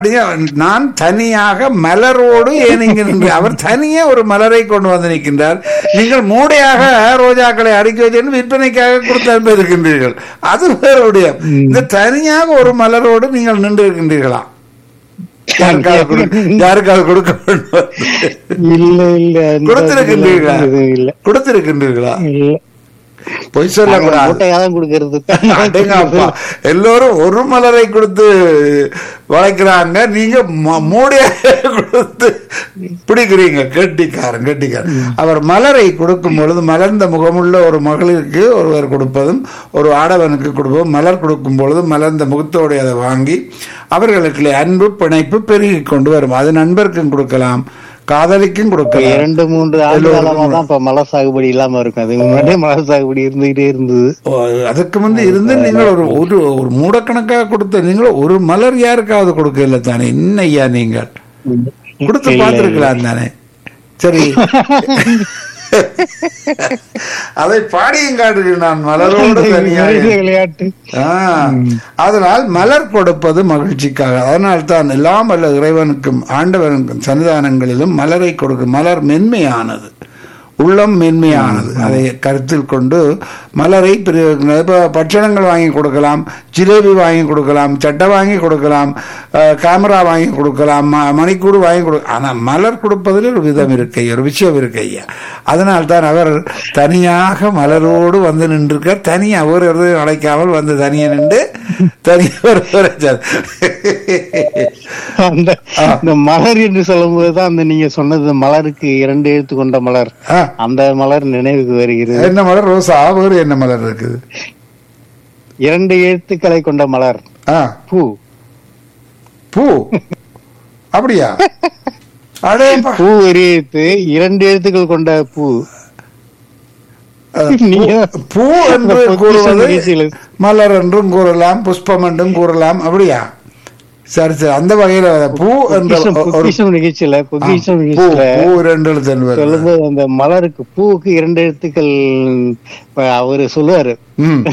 நான் தனியாக மலரோடு ஏன் இங்கு நின்று அவர் தனியே ஒரு மலரை கொண்டு வந்து நிற்கின்றார் நீங்கள் மூடையாக ரோஜாக்களை அடுக்கி வச்சு விற்பனைக்காக கொடுத்து அனுப்பி இருக்கின்றீர்கள் அது வேறுடைய இந்த தனியாக ஒரு மலரோடு நீங்கள் நின்று இருக்கின்றீர்களா யாருக்காவது கொடு- யாருக்காவது கொடுக்க வேண்டும் இல்ல இல்ல அந்த கொடுத்திருக்கின்றீர்களா இது இல்ல கொடுத்திருக்கின்றீர்களா இல்ல பொய் சொல்லக்கூடாது மூட்டையா தான் கொடுக்கறது அடேங்கப்பா. எல்லோரும் ஒரு மலரை கொடுத்து வளர்க்கிறாங்க நீங்க ம- மூடையாக கொடுத்து பிடிக்கிறீங்க கெட்டிக்காரன் கெட்டிக்காரன் அவர் மலரை கொடுக்கும் பொழுது மலர்ந்த முகமுள்ள ஒரு மகளிருக்கு ஒருவர் கொடுப்பதும் ஒரு ஆடவனுக்கு கொடுப்பதும் மலர் கொடுக்கும் பொழுது மலர்ந்த முகத்தோடு அதை வாங்கி அவர்களுக்கு அன்பு பிணைப்பு பெருகி கொண்டு வரும் அது நண்பருக்கும் கொடுக்கலாம் காதலிக்கும் கொடுக்கலாம் இரண்டு மூன்று ஆண்டு எல்லோருக்கும் காலமா தான் இப்ப மலர் சாகுபடி இல்லாம இருக்கும் அதுக்கு முன்னாடியே மலர் சாகுபடி இருந்துகிட்டே இருந்தது ஓ, அதுக்கு வந்து இருந்து நீங்கள் ஒரு ஒரு ஒரு மூடக்கணக்காக கொடுத்த நீங்கள் ஒரு மலர் யாருக்காவது கொடுக்கல தானே என்ன ஐயா நீங்கள் கொடுத்து இல்ல, பார்த்திருக்கலாம் தானே சரி அதை பாடியும் காட்டுகிறேன் நான் மலரோடு தனியாக இந்த விளையாட்டு ஆ, அதனால் மலர் கொடுப்பது மகிழ்ச்சிக்காக அதனால் தான் எல்லாம் வல்ல இறைவனுக்கும் ஆண்டவனுக்கும் சன்னிதானங்களிலும் மலரை கொடுக்கும் மலர் மென்மையானது உள்ளம் மென்மையானது அதை கருத்தில் கொண்டு மலரை பிரி- இப்ப பட்சணங்கள் வாங்கி கொடுக்கலாம் ஜிலேபி வாங்கி கொடுக்கலாம் சட்டை வாங்கி கொடுக்கலாம் அஹ், கேமரா வாங்கி கொடுக்கலாம் ம- மணிக்கூடு வாங்கி கொடு ஆனால் மலர் கொடுப்பதில் ஒரு விதம் இருக்கு ஒரு விஷயம் இருக்கு ஐயா அதனால் தான் அவர் தனியாக மலரோடு வந்து நின்றிருக்கார் தனியா ஒரு ஒரு அழைக்காமல் வந்து தனியா நின்று தனியா ஒரு ஒரு ஜா- அந்த இந்த மலர் என்று சொல்லும்போது தான் அந்த நீங்க சொன்னது மலருக்கு இரண்டு எழுத்து கொண்ட மலர் ஆ, அந்த மலர் நினைவுக்கு வருகிறது என்ன மலர் ரோசா வேறு என்ன மலர் இருக்குது இரண்டு எழுத்துக்களை கொண்ட மலர் ஆ பூ பூ அப்படியா அடேப்பா பூ ஒரு எழுத்து இரண்டு எழுத்துக்கள் கொண்ட பூ அஹ், நீங்க பூ என்று அந்த பொக்கிஷம் கூறுவது நிகழ்ச்சியில மலர் என்றும் கூறலாம் புஷ்பம் என்றும் கூறலாம் அப்படியா சரி சரி அந்த வகையில பூ என்ற பொக்கிஷம் ஒரு பொக்கிஷம் நிகழ்ச்சியில ஆ, பொக்கிஷம் பூ நிகழ்ச்சியில பூ ரெண்டு எழுத்து என்பது. சொல்லும்போது அந்த மலருக்கு பூவுக்கு இரண்டு எழுத்துக்கள் இப்ப அவரு சொல்லுவாரு ம்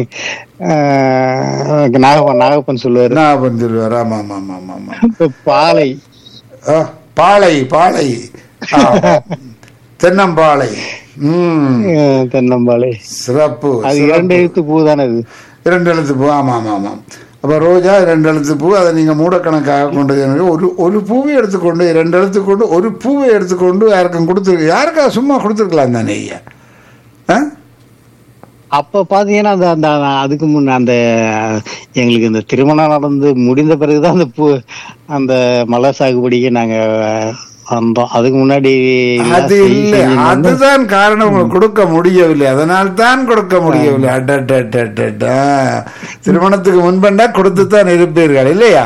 ஆஹ் நாகப்பன் நாகப்பன் சொல்லுவாரு நான் வந்துருவார் ஆமா ஆமா ஆமா ஆமா ஆமா இப்ப பாலை ஆ, பாளை பாளை ஆ, தென்னம்பாளை ம் ஆஹ் தென்னம்பாலை சிறப்பு அது சிறப்பு. இரண்டு எழுத்து பூ தானே அது இரண்டு எழுத்து பூ ஆமா ஆமா ஆமாம் அப்ப ரோஜா இரண்டு எழுத்து பூ அதை நீங்க மூடக்கணக்காக கொண்டு வந்து ஒரு ஒரு பூவை எடுத்துக்கொண்டு இரண்டு எடுத்துக்கொண்டு ஒரு பூவை எடுத்துக்கொண்டு யாருக்கும் கொடுத்துருக்கு யாருக்கா சும்மா கொடுத்துருக்கலாம் தானே ஐயா ஆ? அப்ப பாத்தீங்கன்னா அந்த அந்த அதுக்கு முன்ன அந்த எங்களுக்கு இந்த திருமணம் நடந்து முடிந்த பிறகுதான் அந்த பூ அந்த மலர் சாகுபடிக்கு நாங்க வந்தோம் அதுக்கு முன்னாடி அது இல்லை அதுதான் காரணம் உங்களுக்கு கொடுக்க முடியவில்லை அதனால் தான் கொடுக்க முடியவில்லை அடடடடடா. திருமணத்துக்கு முன்பண்டா கொடுத்து தான் இருப்பீர்கள் இல்லையா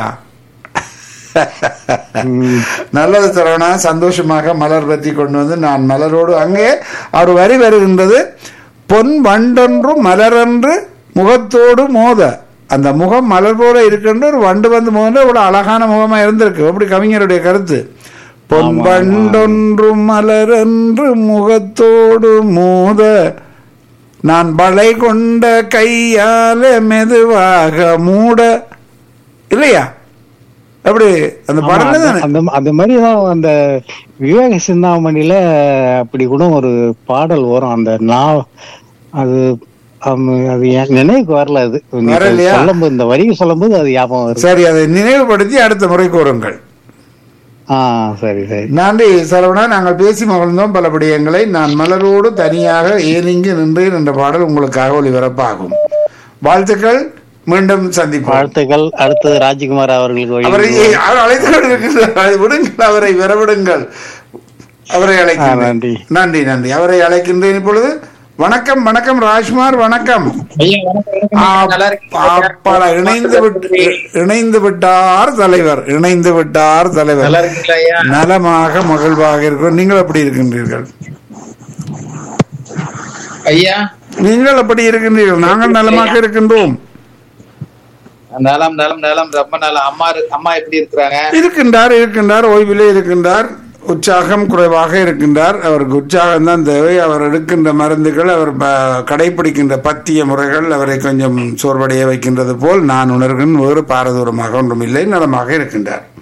நல்லது சரவணா சந்தோஷமாக மலர் பற்றி கொண்டு வந்து நான் மலரோடு அங்கே அவர் வரி வருகின்றது பொன் வண்டொன்று மலரன்று முகத்தோடு மோத அந்த முகம் மலர் போல இருக்கின்ற ஒரு வண்டு வந்து மோத இவ்வளவு அழகான முகமா இருந்திருக்கு அப்படி கவிஞருடைய கருத்து பொன் வண்டொன்று மலரன்று முகத்தோடு மோத நான் பலை கொண்ட கையால மெதுவாக மூட இல்லையா அப்படி அந்த பாடல தானே அந்த அந்த மாதிரி தான் அந்த விவேக சிந்தாமணியில அப்படி கூட ஒரு பாடல் வரும் அந்த நான் அது அம், அது என் நினைவுக்கு வரல அது நீங்க வரலையா? சொல்லும்போது இந்த வரியை சொல்லும்போது அது ஞாபகம் வருது சரி அதை நினைவுபடுத்தி அடுத்த முறை கூறுங்கள் ஆ சரி சரி நன்றி சரவணா நாங்கள் பேசி மகிழ்ந்தோம் பல விடயங்களை நான் மலரோடு தனியாக ஏனிங்கு நின்றேன் என்ற பாடல் உங்களுக்காக ஒளிபரப்பாகும் வாழ்த்துக்கள் மீண்டும் சந்திப்போம் வாழ்த்துக்கள் அடுத்தது ராஜ்குமார் அவர்களுக்கு வழி அவரை அவர் அழைத்து கொண்டிருக்கிறார் அதை விடுங்கள் அவரை வரவிடுங்கள் அவரை அழைக்கின்றேன் நன்றி. நன்றி நன்றி அவரை அழைக்கின்றேன் இப்பொழுது வணக்கம் வணக்கம் ராஜ்குமார் வணக்கம் அப்பாடா, இணைந்து விட்டு இணைந்து விட்டார் தலைவர் இணைந்து விட்டார் தலைவர் நல்லா இருக்கீங்களா ஐயா நலமாக மகிழ்வாக இருக்கிறோம் நீங்கள் எப்படி இருக்கின்றீர்கள் ஐயா நீங்கள் எப்படி இருக்கின்றீர்கள் நாங்கள் நலமாக இருக்கின்றோம் நலம் நலம் நலம் ரொம்ப நலம் அம்மா இரு- அம்மா எப்படி இருக்கிறாங்க இருக்கின்றார் இருக்கின்றார் ஓய்விலே இருக்கின்றார் உற்சாகம் குறைவாக இருக்கின்றார் அவருக்கு உற்சாகம் தான் தேவை அவர் எடுக்கின்ற மருந்துகள் அவர் ப- கடைபிடிக்கின்ற பத்திய முறைகள் அவரை கொஞ்சம் சோர்வடைய வைக்கின்றது போல் நான் உணர்கின்ற வேறு பாரதூரமாக ஒன்றும் இல்லை நலமாக இருக்கின்றார்